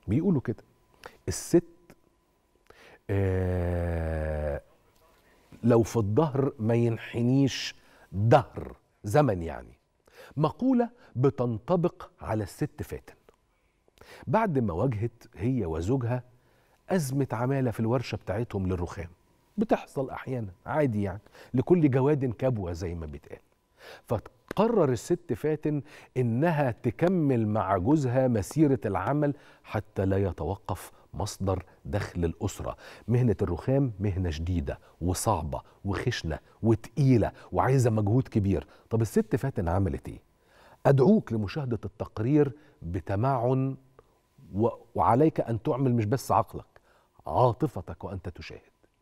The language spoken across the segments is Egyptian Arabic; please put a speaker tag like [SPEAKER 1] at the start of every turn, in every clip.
[SPEAKER 1] بيقولوا كده الست آه لو في الظهر ما ينحنيش دهر زمن يعني مقولة بتنطبق على الست فاتن بعد ما واجهت هي وزوجها أزمة عمالة في الورشة بتاعتهم للرخام بتحصل أحيانا عادي يعني لكل جواد كبوة زي ما بيتقال فتقرر الست فاتن إنها تكمل مع جوزها مسيرة العمل حتى لا يتوقف مصدر دخل الأسرة مهنة الرخام مهنة شديدة وصعبة وخشنة وتقيلة وعايزة مجهود كبير طب الست فاتن عملت إيه؟ أدعوك لمشاهدة التقرير بتمعن و... وعليك أن تعمل مش بس عقلك عاطفتك وأنت تشاهد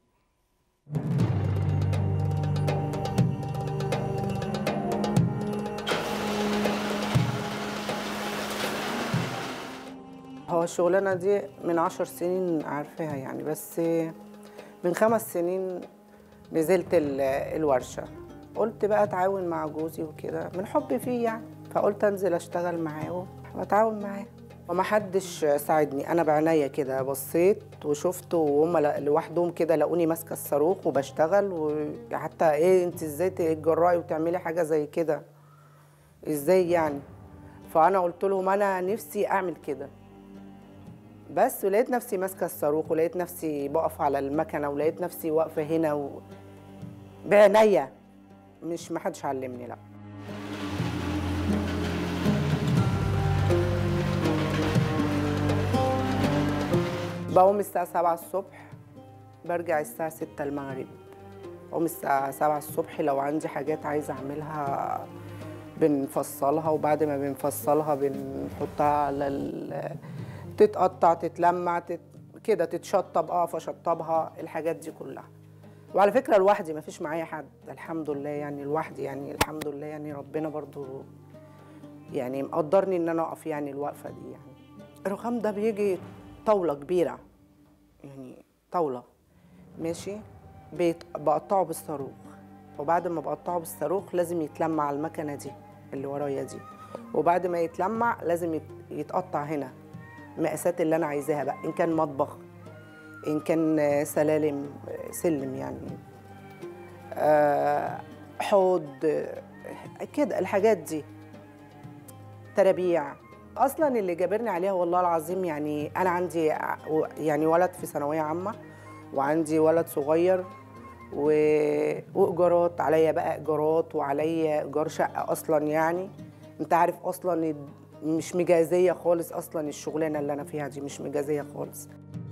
[SPEAKER 2] هو الشغلانة دي من عشر سنين عارفاها يعني بس من خمس سنين نزلت ال- الورشة قلت بقى اتعاون مع جوزي وكده من حبي فيه يعني فقلت انزل اشتغل معاه واتعاون معاه ومحدش ساعدني انا بعناية كده بصيت وشفت وهم ل- لوحدهم كده لقوني ماسكة الصاروخ وبشتغل وحتى ايه انت ازاي تتجرأي وتعملي حاجة زي كده ازاي يعني فانا قلت لهم انا نفسي اعمل كده بس ولقيت نفسي ماسكه الصاروخ ولقيت نفسي بقف على المكنه ولقيت نفسي واقفه هنا و... بعناية مش محدش علمني لا بقوم الساعة سبعة الصبح برجع الساعة ستة المغرب بقوم الساعة سبعة الصبح لو عندي حاجات عايزة أعملها بنفصلها وبعد ما بنفصلها بنحطها على ال... تتقطع تتلمع تت... كده تتشطب اقف اشطبها الحاجات دي كلها وعلى فكره لوحدي ما فيش معايا حد الحمد لله يعني لوحدي يعني الحمد لله يعني ربنا برضو يعني مقدرني ان انا اقف يعني الوقفه دي يعني الرخام ده بيجي طاوله كبيره يعني طاوله ماشي بيت... بقطعه بالصاروخ وبعد ما بقطعه بالصاروخ لازم يتلمع على المكنه دي اللي ورايا دي وبعد ما يتلمع لازم يت... يتقطع هنا المقاسات اللي انا عايزاها بقى ان كان مطبخ ان كان سلالم سلم يعني آه، حوض آه، كده الحاجات دي ترابيع اصلا اللي جابرني عليها والله العظيم يعني انا عندي ع- و- يعني ولد في ثانويه عامه وعندي ولد صغير و... وايجارات عليا بقى ايجارات وعليا ايجار شقه اصلا يعني انت عارف اصلا ال- مش مجازيه خالص اصلا الشغلانه اللي انا فيها دي مش مجازيه خالص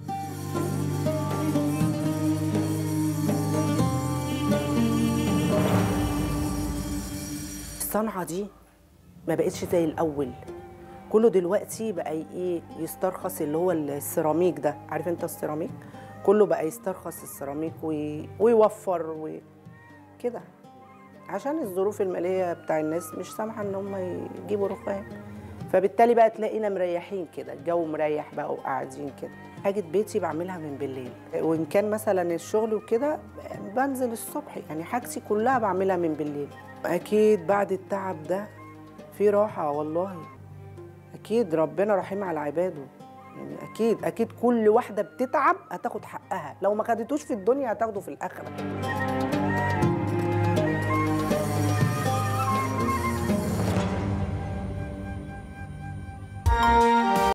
[SPEAKER 2] الصنعه دي ما بقتش زي الاول كله دلوقتي بقى ايه يسترخص اللي هو السيراميك ده عارف انت السيراميك كله بقى يسترخص السيراميك وي... ويوفر وكده عشان الظروف الماليه بتاع الناس مش سامحه ان هم يجيبوا رخام فبالتالي بقى تلاقينا مريحين كده الجو مريح بقى وقاعدين كده حاجه بيتي بعملها من بالليل وان كان مثلا الشغل وكده بنزل الصبح يعني حاجتي كلها بعملها من بالليل اكيد بعد التعب ده في راحه والله اكيد ربنا رحيم على عباده يعني اكيد اكيد كل واحده بتتعب هتاخد حقها لو ما خدتوش في الدنيا هتاخده في الاخره
[SPEAKER 3] Thank you.